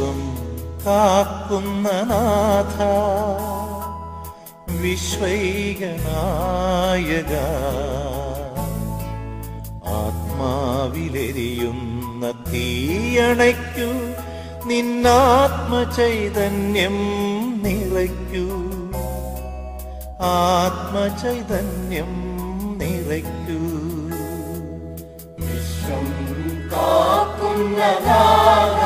വിശ്വം കാക്കുന്ന നാഥ വിശ്വൈകനായക ആത്മാവിലെരിയുന്ന തീയണയ്ക്കു നിന്നാത്മചൈതന്യം നിറയ്ക്കൂ ആത്മചൈതന്യം നിറയ്ക്കൂ വിശ്വം കാക്കുന്ന നാഥ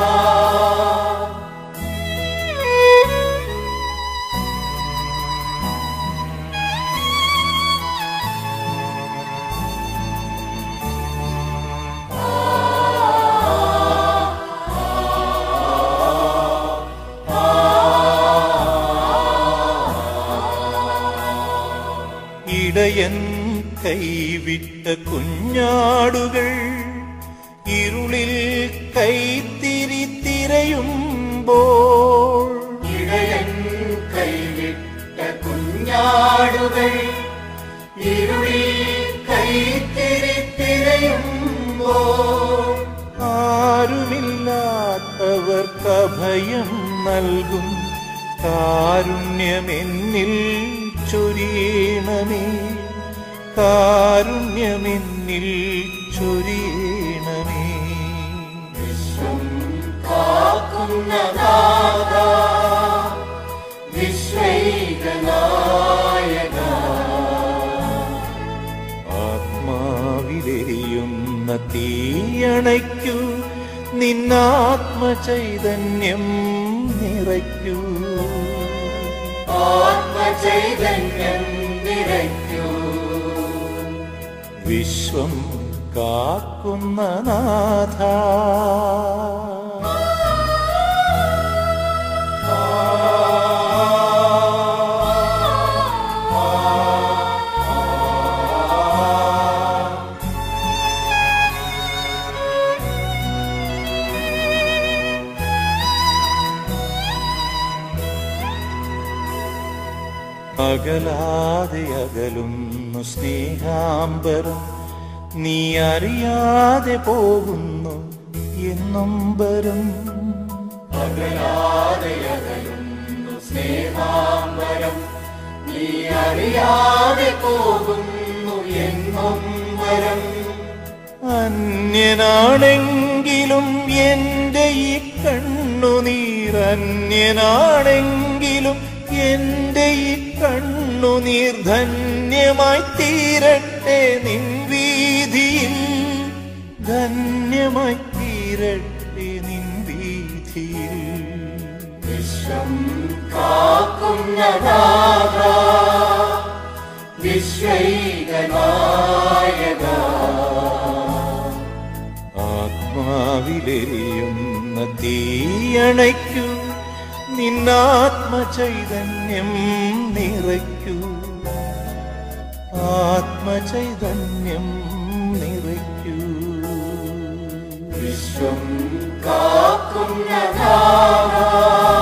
ഇടയൻ കൈവിട്ട കുഞ്ഞാടുകൾ ഇരുളിൽ കൈത്തിരി തിരയുമ്പോൾ ഇടയൻ കൈവിട്ട കുഞ്ഞാടുകൾ ഇരുളിൽ കൈത്തിരിത്തിരയുമ്പോൾ ആരുമില്ലാത്തവർക്ക് അഭയം നൽകും കാരുണ്യമെന്നിൽ ചൊരിയണമേ കാരുണ്യമെന്നിൽ ചൊരിയണമേ വിശ്വം കാക്കുന്ന നാഥ വിശ്വൈകനായക ആത്മാവിലെരിയുന്ന തീയണയ്ക്കൂ നിന്നാത്മചൈതന്യം നിറയ്ക്കൂ ആത്മചൈതന്യം നിറയ്ക്കൂ വിശ്വം കാക്കുന്ന നാഥ അകലാതെ അകലുന്നു സ്നേഹാംബരം നീ അറിയാതെ പോകുന്നു എന്നൊമ്പരം അകലാതെ അകലുന്നു സ്നേഹാംബരം നീ അറിയാതെ പോകുന്നു എന്നും വരം അന്യനാണെങ്കിലും എന്റെ ഈ കണ്ണുനീർ അന്യനാണെങ്കിലും എന്റെ ഈ കണ്ണുനീർ ധന്യമായി തീരട്ടെ നിൻ വീതിയിൽ ധന്യമായി തീരട്ടെ നിൻ വീതിയിൽ വിശ്വം കാക്കുന്ന നാഥ വിശ്വൈകനായക ആത്മാവിലെരിയുന്ന തീയണയ്ക്കൂ നിന്നാത്മചൈതന്യം നിറയ്ക്കൂ ആത്മചൈതന്യം നിറയ്ക്കൂ വിശ്വം കാക്കുന്ന നാഥ